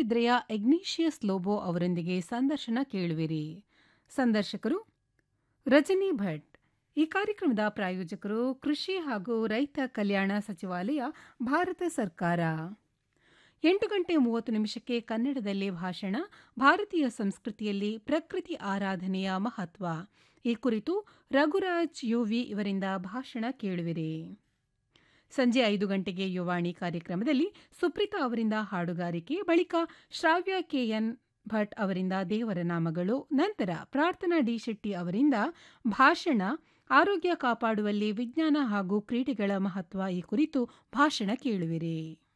ಮೂಡುಬಿದ್ರೆಯ ಎಗ್ನೀಷಿಯಸ್ ಲೋಬೋ ಅವರೊಂದಿಗೆ ಸಂದರ್ಶನ ಕೇಳುವಿರಿ ಸಂದರ್ಶಕರು ರಜನಿ ಭಟ್ ಈ ಕಾರ್ಯಕ್ರಮದ ಪ್ರಾಯೋಜಕರು ಕೃಷಿ ಹಾಗೂ ರೈತ ಕಲ್ಯಾಣ ಸಚಿವಾಲಯ ಭಾರತ ಸರ್ಕಾರ ಎಂಟು ಗಂಟೆ ಮೂವತ್ತು ನಿಮಿಷಕ್ಕೆ ಕನ್ನಡದಲ್ಲಿ ಭಾಷಣ ಭಾರತೀಯ ಸಂಸ್ಕೃತಿಯಲ್ಲಿ ಪ್ರಕೃತಿ ಆರಾಧನೆಯ ಮಹತ್ವ ಈ ಕುರಿತು ರಘುರಾಜ್ ಯುವಿ ಇವರಿಂದ ಭಾಷಣ ಕೇಳುವಿರಿ ಸಂಜೆ ಐದು ಗಂಟೆಗೆ ಯುವಾಣಿ ಕಾರ್ಯಕ್ರಮದಲ್ಲಿ ಸುಪ್ರೀತಾ ಅವರಿಂದ ಹಾಡುಗಾರಿಕೆ ಬಳಿಕ ಶ್ರಾವ್ಯ ಕೆಎನ್ ಭಟ್ ಅವರಿಂದ ದೇವರ ನಾಮಗಳು ನಂತರ ಪ್ರಾರ್ಥನಾ ಡಿ ಶೆಟ್ಟಿ ಅವರಿಂದ ಭಾಷಣ ಆರೋಗ್ಯ ಕಾಪಾಡುವಲ್ಲಿ ವಿಜ್ಞಾನ ಹಾಗೂ ಕ್ರೀಡೆಗಳ ಮಹತ್ವ ಈ ಕುರಿತು ಭಾಷಣ ಕೇಳುವಿರಿ